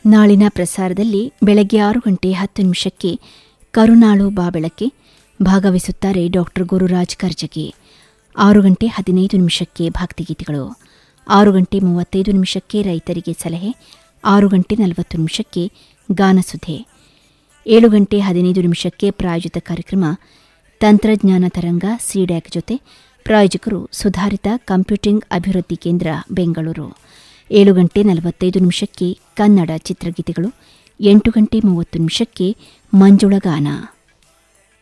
ನಾಳಿನ ಪ್ರಸಾರದಲ್ಲಿ ಬೆಳಗ್ಗೆ ಆರು ಗಂಟೆ ಹತ್ತು ನಿಮಿಷಕ್ಕೆ ಕರುನಾಳು ಬಾ ಬೆಳಕೆ ಭಾಗವಹಿಸುತ್ತಾರೆ ಡಾಕ್ಟರ್ ಗುರುರಾಜ್ ಕರ್ಜಗಿ ಆರು ಗಂಟೆ ಹದಿನೈದು ನಿಮಿಷಕ್ಕೆ ಭಕ್ತಿಗೀತೆಗಳು ಆರು ಗಂಟೆ ಮೂವತ್ತೈದು ನಿಮಿಷಕ್ಕೆ ರೈತರಿಗೆ ಸಲಹೆ ಆರು ಗಂಟೆ ನಲವತ್ತು ನಿಮಿಷಕ್ಕೆ ಗಾನಸುಧೆ ಏಳು ಗಂಟೆ ಹದಿನೈದು ನಿಮಿಷಕ್ಕೆ ಪ್ರಾಯೋಜಿತ ಕಾರ್ಯಕ್ರಮ ತಂತ್ರಜ್ಞಾನ ತರಂಗ ಸಿಡ್ಯಾಕ್ ಜೊತೆ ಪ್ರಾಯೋಜಕರು ಸುಧಾರಿತ ಕಂಪ್ಯೂಟಿಂಗ್ ಅಭಿವೃದ್ಧಿ ಕೇಂದ್ರ ಬೆಂಗಳೂರು ಏಳು ಗಂಟೆ ನಲವತ್ತೈದು ನಿಮಿಷಕ್ಕೆ ಕನ್ನಡ ಚಿತ್ರಗೀತೆಗಳು ಎಂಟು ಗಂಟೆ ಮೂವತ್ತು ನಿಮಿಷಕ್ಕೆ ಮಂಜುಳಗಾನ